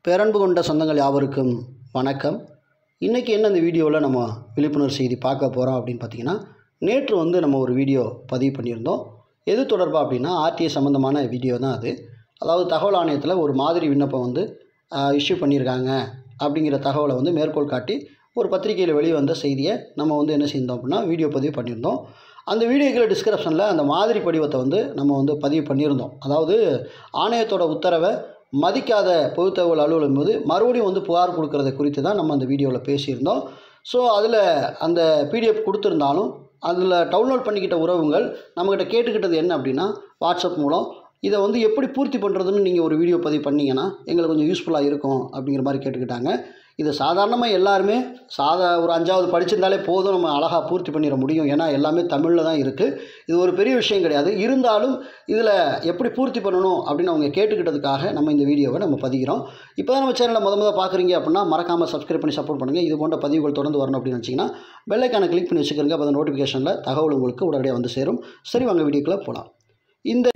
பேரன்பு கொண்ட சொந்தங்கள் யாவருக்கும் வணக்கம் இன்றைக்கி என்ன இந்த வீடியோவில் நம்ம விழிப்புணர்வு செய்தி பார்க்க போகிறோம் அப்படின்னு பார்த்தீங்கன்னா நேற்று வந்து நம்ம ஒரு வீடியோ பதிவு பண்ணியிருந்தோம் எது தொடர்பாக அப்படின்னா ஆர்டிஐ சம்மந்தமான வீடியோ தான் அது அதாவது தகவல் ஆணையத்தில் ஒரு மாதிரி விண்ணப்பம் வந்து இஷ்யூ பண்ணியிருக்காங்க அப்படிங்கிற தகவலை வந்து மேற்கோள் காட்டி ஒரு பத்திரிகையில் வெளியே வந்த செய்தியை நம்ம வந்து என்ன செய்தோம் அப்படின்னா வீடியோ பதிவு பண்ணியிருந்தோம் அந்த வீடியோக்கில் டிஸ்கிரிப்ஷனில் அந்த மாதிரி படிவத்தை வந்து நம்ம வந்து பதிவு பண்ணியிருந்தோம் அதாவது ஆணையத்தோட உத்தரவை மதிக்காத பொதுத் தகவல் அலுவலகம் போது மறுபடியும் வந்து புகார் கொடுக்கறத குறித்து தான் நம்ம அந்த வீடியோவில் பேசியிருந்தோம் ஸோ அதில் அந்த பிடிஎஃப் கொடுத்துருந்தாலும் அதில் டவுன்லோட் பண்ணிக்கிட்ட உறவுகள் நம்மக்கிட்ட கேட்டுக்கிட்டது என்ன அப்படின்னா வாட்ஸ்அப் மூலம் இதை வந்து எப்படி பூர்த்தி பண்ணுறதுன்னு நீங்கள் ஒரு வீடியோ பதிவு பண்ணிங்கன்னா எங்களுக்கு கொஞ்சம் யூஸ்ஃபுல்லாக இருக்கும் அப்படிங்கிற மாதிரி கேட்டுக்கிட்டாங்க இது சாதாரணமாக எல்லாருமே சாதா ஒரு அஞ்சாவது படிச்சிருந்தாலே போதும் நம்ம அழகாக பூர்த்தி பண்ணிட முடியும் ஏன்னா எல்லாமே தமிழில் தான் இருக்குது இது ஒரு பெரிய விஷயம் கிடையாது இருந்தாலும் இதில் எப்படி பூர்த்தி பண்ணணும் அப்படின்னு அவங்க கேட்டுக்கிட்டதுக்காக நம்ம இந்த வீடியோவை நம்ம பதிகிறோம் இப்போ தான் நம்ம சேனலை முத முத பார்க்குறீங்க அப்படின்னா மறக்காமல் சப்ஸ்கிரைப் பண்ணி சப்போர்ட் பண்ணுங்கள் இது போன்ற பதிவுகள் தொடர்ந்து வரணும் அப்படின்னு நினச்சிங்கன்னா பெல்லைக்கான கிளிக் பண்ணி வச்சுக்கிறங்க அப்போ நோட்டிஃபிகேஷனில் தகவல் உங்களுக்கு உடனடியாக வந்து சேரும் சரி வாங்க வீடியோக்குள்ளே போகலாம் இந்த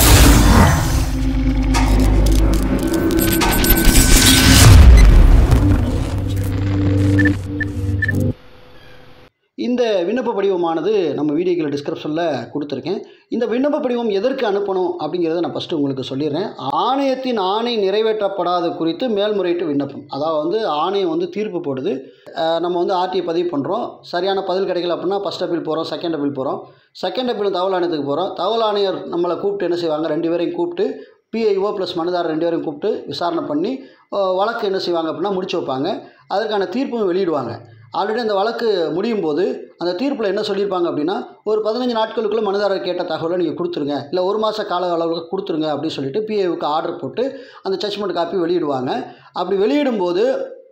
இந்த விண்ணப்ப படிவமானது நம்ம வீடியோக்கில் டிஸ்கிரிப்ஷனில் கொடுத்துருக்கேன் இந்த விண்ணப்ப படிவம் எதற்கு அனுப்பணும் அப்படிங்கிறத நான் ஃபஸ்ட்டு உங்களுக்கு சொல்லிடுறேன் ஆணையத்தின் ஆணை நிறைவேற்றப்படாத குறித்து மேல்முறையீட்டு விண்ணப்பம் அதாவது வந்து ஆணையம் வந்து தீர்ப்பு போடுது அஹ் நம்ம வந்து ஆர்டிஐ பதிவு பண்ணுறோம் சரியான பதில் கிடைக்கல அப்படின்னா ஃபஸ்ட் அப்பீல் போகிறோம் செகண்ட் அப்பீல் போகிறோம் செகண்ட் அப்பீல் தகவல் ஆணையத்துக்கு போகிறோம் தகவல் ஆணையர் நம்மளை கூப்பிட்டு என்ன செய்வாங்க ரெண்டு பேரையும் கூப்பிட்டு பிஐஓ ப்ளஸ் மனுதாரர் ரெண்டு பேரையும் கூப்பிட்டு விசாரணை பண்ணி அஹ் வழக்கு என்ன செய்வாங்க அப்படின்னா முடிச்சு வைப்பாங்க அதற்கான தீர்ப்பும் வெளியிடுவாங்க ஆல்ரெடி அந்த வழக்கு முடியும் போது அந்த தீர்ப்பில் என்ன சொல்லியிருப்பாங்க அப்படின்னா ஒரு பதினஞ்சு நாட்களுக்குள்ளே மனுதாரர் கேட்ட தகவலை நீங்கள் கொடுத்துருங்க இல்லை ஒரு மாத கால அளவுக்கு கொடுத்துருங்க அப்படின்னு சொல்லிட்டு பிஏவுக்கு ஆர்டர் போட்டு அந்த ஜட்ஜ்மெண்ட் காப்பி வெளியிடுவாங்க அப்படி வெளியிடும்போது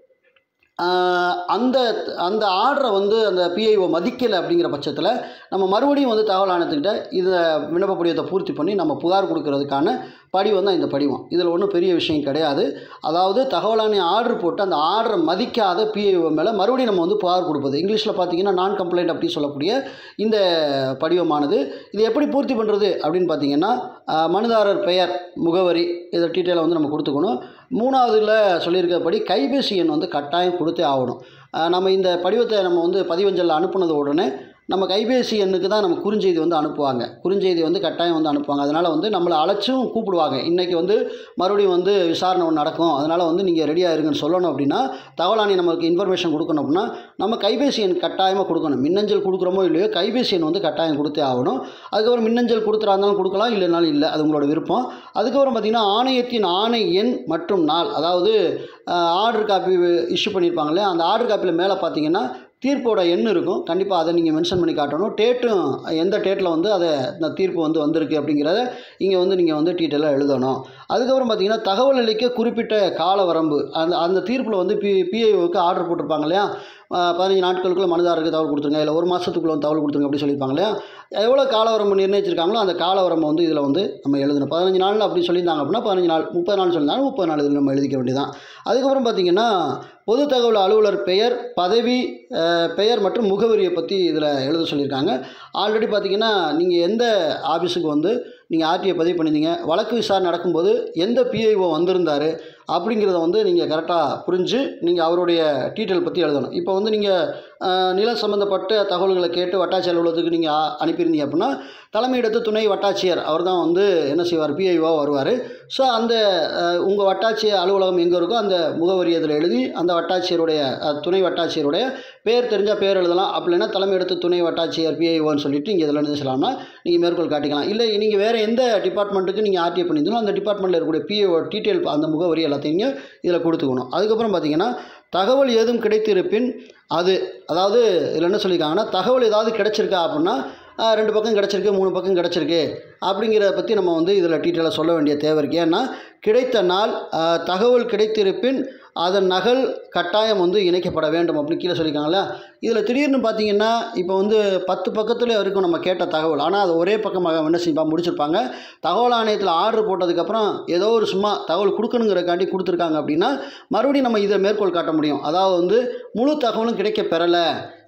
ஆஹ், அந்த அந்த ஆர்டரை வந்து அந்த பிஐஓ மதிக்கலை அப்படிங்கிற பட்சத்தில் நம்ம மறுபடியும் வந்து தகவல் ஆணையத்துக்கிட்ட இதை விண்ணப்ப படிவத்தை பூர்த்தி பண்ணி நம்ம புகார் கொடுக்கறதுக்கான படிவம் தான் இந்த படிவம் இதில் ஒன்றும் பெரிய விஷயம் கிடையாது அதாவது தகவல் ஆணையம் ஆர்டர் போட்டு அந்த ஆர்டரை மதிக்காத பிஐஓ மேலே மறுபடியும் நம்ம வந்து புகார் கொடுப்பது இங்கிலீஷில் பார்த்தீங்கன்னா நான் கம்ப்ளைண்ட் அப்படி சொல்லக்கூடிய இந்த படிவமானது இது எப்படி பூர்த்தி பண்ணுறது அப்படின்னு பார்த்தீங்கன்னா ஆஹ், மனுதாரர் பெயர் முகவரி இதை டீட்டெயிலாக வந்து நம்ம கொடுத்துக்கணும் மூணாவதுல சொல்லியிருக்கிறபடி கைபேசி எண் வந்து கட்டாயம் கொடுத்தே ஆகணும் ஆஹ், நம்ம இந்த படிவத்தை நம்ம வந்து பதிவஞ்சலில் அனுப்புனது உடனே நம்ம கைபேசி எண்ணுக்கு தான் நம்ம குறுஞ்செய்தி வந்து அனுப்புவாங்க குறுஞ்செய்தி வந்து கட்டாயம் வந்து அனுப்புவாங்க அதனால் வந்து நம்மளை அழைச்சும் கூப்பிடுவாங்க இன்றைக்கி வந்து மறுபடியும் வந்து விசாரணை ஒன்று நடக்கும் அதனால் வந்து நீங்கள் ரெடியாக இருங்கன்னு சொல்லணும் அப்படின்னா தகவல் ஆணையம் நமக்கு இன்ஃபர்மேஷன் கொடுக்கணும் அப்படின்னா நம்ம கைபேசி எண் கட்டாயமாக கொடுக்கணும் மின்னஞ்சல் கொடுக்குறோமோ இல்லையோ கைபேசி எண் வந்து கட்டாயம் கொடுத்தே ஆகணும் அதுக்கப்புறம் மின்னஞ்சல் கொடுத்துறா இருந்தாலும் கொடுக்கலாம் இல்லைனாலும் இல்லை அது உங்களோட விருப்பம் அதுக்கப்புறம் பார்த்திங்கன்னா ஆணையத்தின் ஆணை எண் மற்றும் நாள் அதாவது ஆர்டர் காப்பி இஷ்யூ பண்ணியிருப்பாங்க இல்லையா அந்த ஆர்டர் காப்பியில் மேலே பார்த்தீங்கன்னா தீர்ப்போட எண் இருக்கும் கண்டிப்பாக அதை நீங்கள் மென்ஷன் பண்ணி காட்டணும் டேட்டும் எந்த டேட்டில் வந்து அதை இந்த தீர்ப்பு வந்து வந்திருக்கு அப்படிங்கிறத இங்கே வந்து நீங்கள் வந்து டீட்டெயிலாக எழுதணும் அதுக்கப்புறம் பார்த்தீங்கன்னா தகவல் அளிக்க குறிப்பிட்ட கால வரம்பு அந்த அந்த தீர்ப்பில் வந்து பி பிஐஓக்கு ஆர்டர் போட்டிருப்பாங்க இல்லையா அஹ் பதினஞ்சு நாட்களுக்குள்ள மனுதாரருக்கு தகவல் கொடுத்துருங்க இல்லை ஒரு மாதத்துக்குள்ள வந்து தகவல் கொடுத்துருங்க அப்படி சொல்லியிருப்பாங்க இல்லையா எவ்வளோ கால வரம்பு நிர்ணயிச்சிருக்காங்களோ அந்த கால வரம்பு வந்து இதில் வந்து நம்ம எழுதணும் பதினஞ்சு நாள் அப்படி சொல்லியிருந்தாங்க அப்படின்னா பதினஞ்சு நாள் முப்பது நாள் சொல்லியிருந்தாங்க முப்பது நாள் இதில் நம்ம எழுதிக்க வேண்டியதான் அதுக்கப்புறம் பார்த்தீங்கன்னா பொது தகவல் அலுவலர் பெயர் பதவி அஹ், பெயர் மற்றும் முகவரியை பற்றி இதில் எழுத சொல்லியிருக்காங்க ஆல்ரெடி பார்த்தீங்கன்னா நீங்கள் எந்த ஆஃபீஸுக்கு வந்து நீங்கள் ஆர்டிஐ பதிவு பண்ணியிருந்தீங்க வழக்கு விசாரணை நடக்கும்போது எந்த பிஐஓ வந்திருந்தார் அப்படிங்கிறத வந்து நீங்கள் கரெக்டாக புரிஞ்சு நீங்கள் அவருடைய டீட்டெயில் பற்றி எழுதணும் இப்போ வந்து நீங்கள் நில சம்மந்தப்பட்ட தகவல்களை கேட்டு வட்டாட்சி அலுவலகத்துக்கு நீங்கள் அனுப்பியிருந்தீங்க அப்படின்னா தலைமையிடத்து துணை வட்டாட்சியர் அவர் தான் வந்து என்ன செய்வார் பிஐஓ வருவார் ஸோ அந்த உங்கள் வட்டாட்சியர் அலுவலகம் எங்கே இருக்கோ அந்த முகவரி அதில் எழுதி அந்த வட்டாட்சியருடைய அஹ், துணை வட்டாட்சியருடைய பேர் தெரிஞ்சால் பேர் எழுதலாம் அப்படி இல்லைன்னா தலைமையிடத்து துணை வட்டாட்சியர் பிஐஓன்னு சொல்லிட்டு இங்கே இதில் எழுதி சொல்லலாம்னா நீங்கள் மேற்கோள் காட்டிக்கலாம் இல்லை நீங்கள் வேறு எந்த டிபார்ட்மெண்ட்டுக்கு நீங்கள் ஆர்டிஐ பண்ணியிருந்தீங்களோ அந்த டிபார்ட்மெண்ட்டில் இருக்கக்கூடிய பிஏஓ டீட்டெயில் அந்த முகவரி எல்லாத்தையும் நீங்கள் இதில் கொடுத்துக்கணும் அதுக்கப்புறம் பார்த்தீங்கன்னா தகவல் ஏதும் கிடைத்திருப்பின் அது அதாவது இதில் என்ன சொல்லியிருக்காங்கன்னா தகவல் ஏதாவது கிடைச்சிருக்கா அப்படின்னா ஆஹ், ரெண்டு பக்கம் கிடச்சிருக்கு மூணு பக்கம் கிடச்சிருக்கு அப்படிங்கிறத பற்றி நம்ம வந்து இதில் டீட்டெயிலாக சொல்ல வேண்டிய தேவை இருக்குது ஏன்னா கிடைத்த நாள் ஆஹ், தகவல் கிடைத்திருப்பின் அதன் நகல் கட்டாயம் வந்து இணைக்கப்பட வேண்டும் அப்படின்னு கீழே சொல்லியிருக்காங்களா இதில் திடீர்னு பார்த்தீங்கன்னா இப்போ வந்து பத்து பக்கத்தில் இருக்கும் நம்ம கேட்ட தகவல் ஆனால் அது ஒரே பக்கமாக என்ன செய்ப்பா முடிச்சிருப்பாங்க தகவல் ஆணையத்தில் ஆர்டர் போட்டதுக்கப்புறம் ஏதோ ஒரு சும்மா தகவல் கொடுக்கணுங்கிறக்காண்டி கொடுத்துருக்காங்க அப்படின்னா மறுபடியும் நம்ம இதை மேற்கோள் காட்ட முடியும் அதாவது வந்து முழு தகவலும் கிடைக்க பெறலை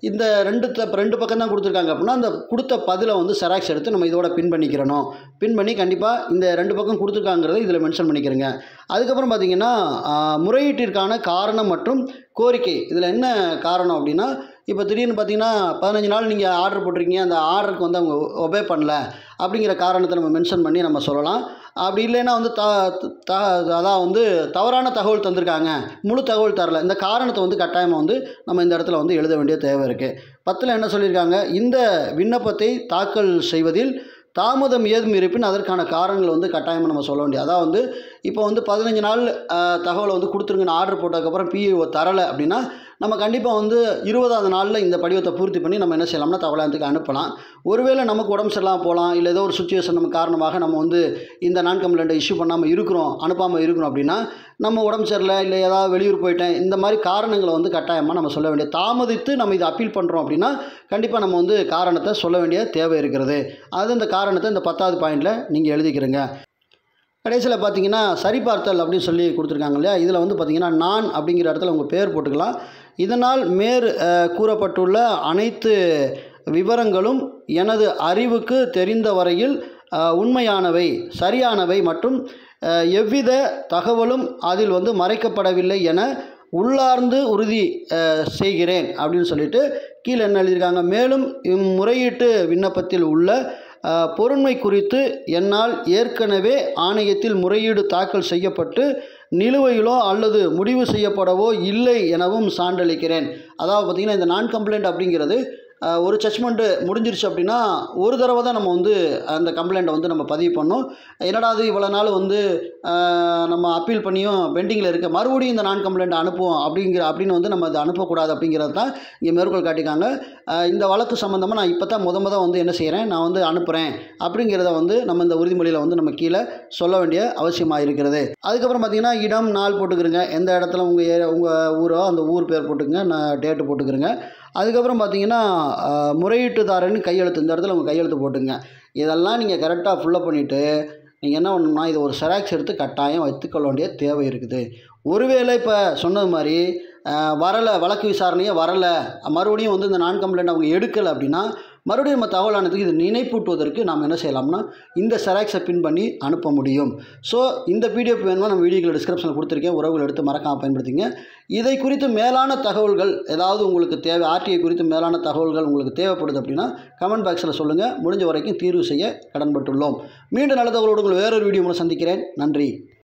இந்த ரெண்டு த ரெண்டு பக்கம் தான் கொடுத்துருக்காங்க அப்படின்னா அந்த கொடுத்த பதிலை வந்து செராக்ஸ் எடுத்து நம்ம இதோட பின் பண்ணிக்கிறணும் பின் பண்ணி கண்டிப்பாக இந்த ரெண்டு பக்கம் கொடுத்துருக்காங்கிறத இதில் மென்ஷன் பண்ணிக்கிறேங்க அதுக்கப்புறம் பார்த்தீங்கன்னா ஆஹ், முறையீட்டிற்கான காரணம் மற்றும் கோரிக்கை இதில் என்ன காரணம் அப்படின்னா இப்போ திடீர்னு பார்த்தீங்கன்னா பதினஞ்சு நாள் நீங்கள் ஆர்டர் போட்டிருக்கீங்க அந்த ஆர்டருக்கு வந்து அவங்க ஒபே பண்ணல அப்படிங்கிற காரணத்தை நம்ம மென்ஷன் பண்ணி நம்ம சொல்லலாம் அப்படி இல்லைன்னா வந்து த த அதான் வந்து தவறான தகவல் தந்திருக்காங்க முழு தகவல் தரல இந்த காரணத்தை வந்து கட்டாயமாக வந்து நம்ம இந்த இடத்துல வந்து எழுத வேண்டிய தேவை இருக்குது பத்தில் என்ன சொல்லியிருக்காங்க இந்த விண்ணப்பத்தை தாக்கல் செய்வதில் தாமதம் ஏதும் இருப்பின் அதற்கான காரணங்கள் வந்து கட்டாயமாக நம்ம சொல்ல வேண்டியது அதாவது வந்து இப்போ வந்து பதினஞ்சு நாள் அஹ், தகவலை வந்து கொடுத்துருங்கன்னு ஆர்டர் போட்டதுக்கப்புறம் பிஇஓ தரலை அப்படின்னா நம்ம கண்டிப்பாக வந்து இருபதாவது நாளில் இந்த படிவத்தை பூர்த்தி பண்ணி நம்ம என்ன செய்யலாம்னா தகவலாயத்துக்கு அனுப்பலாம் ஒருவேளை நமக்கு உடம்பு சரியில்லாமல் போகலாம் இல்லை ஏதோ ஒரு சுச்சுவேஷன் நம்ம காரணமாக நம்ம வந்து இந்த நான் கம்ப்ளைண்ட்டை இஷ்யூ பண்ணாமல் இருக்கிறோம் அனுப்பாமல் இருக்கிறோம் அப்படின்னா நம்ம உடம்பு சரியில்லை இல்லை ஏதாவது வெளியூர் போயிட்டேன் இந்த மாதிரி காரணங்களை வந்து கட்டாயமாக நம்ம சொல்ல வேண்டிய தாமதித்து நம்ம இதை அப்பீல் பண்ணுறோம் அப்படின்னா கண்டிப்பாக நம்ம வந்து காரணத்தை சொல்ல வேண்டிய தேவை இருக்கிறது அது இந்த காரணத்தை இந்த பத்தாவது பாயிண்டில் நீங்கள் எழுதிக்கிறீங்க கடைசியில் பார்த்தீங்கன்னா சரிபார்த்தல் அப்படின்னு சொல்லி கொடுத்துருக்காங்க இல்லையா இதில் வந்து பார்த்தீங்கன்னா நான் அப்படிங்கிற இடத்துல உங்கள் பேர் போட்டுக்கலாம் இதனால் மேற் அஹ், கூறப்பட்டுள்ள அனைத்து விவரங்களும் எனது அறிவுக்கு தெரிந்த வரையில் அஹ், உண்மையானவை சரியானவை மற்றும் அஹ், எவ்வித தகவலும் அதில் வந்து மறைக்கப்படவில்லை என உள்ளார்ந்து உறுதி அஹ், செய்கிறேன் அப்படின்னு சொல்லிட்டு கீழே என்ன எழுதியிருக்காங்க மேலும் இம்முறையீட்டு விண்ணப்பத்தில் உள்ள அஹ், பொருண்மை குறித்து என்னால் ஏற்கனவே ஆணையத்தில் முறையீடு தாக்கல் செய்யப்பட்டு நிலுவையிலோ அல்லது முடிவு செய்யப்படவோ இல்லை எனவும் சான்றளிக்கிறேன் அதாவது பார்த்திங்கன்னா இந்த நான் கம்ப்ளைண்ட் அப்படிங்கிறது அஹ், ஒரு ஜட்ஜ்மெண்ட்டு முடிஞ்சிருச்சு அப்படின்னா ஒரு தடவை தான் நம்ம வந்து அந்த கம்ப்ளைண்ட்டை வந்து நம்ம பதிவு பண்ணோம் என்னடா அது இவ்வளோ நாள் வந்து அஹ், நம்ம அப்பீல் பண்ணியும் பெண்டிங்கில் இருக்க மறுபடியும் இந்த நான் கம்ப்ளைண்ட் அனுப்புவோம் அப்படிங்கிற அப்படின்னு வந்து நம்ம அதை அனுப்பக்கூடாது அப்படிங்கிறது தான் இங்கே மேற்கோள் காட்டிக்காங்க அஹ், இந்த வழக்கு சம்மந்தமாக நான் இப்போ தான் முத முத வந்து என்ன செய்கிறேன் நான் வந்து அனுப்புகிறேன் அப்படிங்கிறத வந்து நம்ம இந்த உறுதிமொழியில் வந்து நம்ம கீழே சொல்ல வேண்டிய அவசியமாக இருக்கிறது அதுக்கப்புறம் பார்த்தீங்கன்னா இடம் நாள் போட்டுக்கிறங்க எந்த இடத்துல உங்கள் ஏ உங்கள் ஊரோ அந்த ஊர் பேர் போட்டுக்கங்க நான் டேட்டு போட்டுக்கிறேங்க அதுக்கப்புறம் பார்த்தீங்கன்னா அஹ், முறையீட்டுதாரன் கையெழுத்து இந்த இடத்துல உங்கள் கையெழுத்து போட்டுங்க இதெல்லாம் நீங்கள் கரெக்டாக ஃபுல்லப் பண்ணிவிட்டு நீங்கள் என்ன பண்ணணும்னா இதை ஒரு செராக்ஸ் எடுத்து கட்டாயம் வைத்துக்கொள்ள வேண்டிய தேவை இருக்குது ஒருவேளை இப்போ சொன்னது மாதிரி அஹ், வரலை வழக்கு விசாரணையே வரலை மறுபடியும் வந்து இந்த நான் கம்ப்ளைண்ட் அவங்க எடுக்கலை அப்படின்னா மறுபடியும் நம்ம தகவலானதுக்கு இது நினைப்பூட்டுவதற்கு நாம் என்ன செய்யலாம்னா இந்த செராக்ஸை பின் பண்ணி அனுப்ப முடியும் ஸோ இந்த பிடிஎஃப் வேணுமா நம்ம வீடியோக்கள் டிஸ்கிரிப்ஷனில் கொடுத்துருக்கேன் உறவுகள் எடுத்து மறக்காம பயன்படுத்திங்க இதை குறித்து மேலான தகவல்கள் ஏதாவது உங்களுக்கு தேவை ஆர்டிஐ குறித்து மேலான தகவல்கள் உங்களுக்கு தேவைப்படுது அப்படின்னா கமெண்ட் பாக்ஸில் சொல்லுங்கள் முடிஞ்ச வரைக்கும் தீர்வு செய்ய கடன்பட்டுள்ளோம் மீண்டும் நல்ல தகவலோடு உங்களை வேறொரு வீடியோ மூலம் சந்திக்கிறேன் நன்றி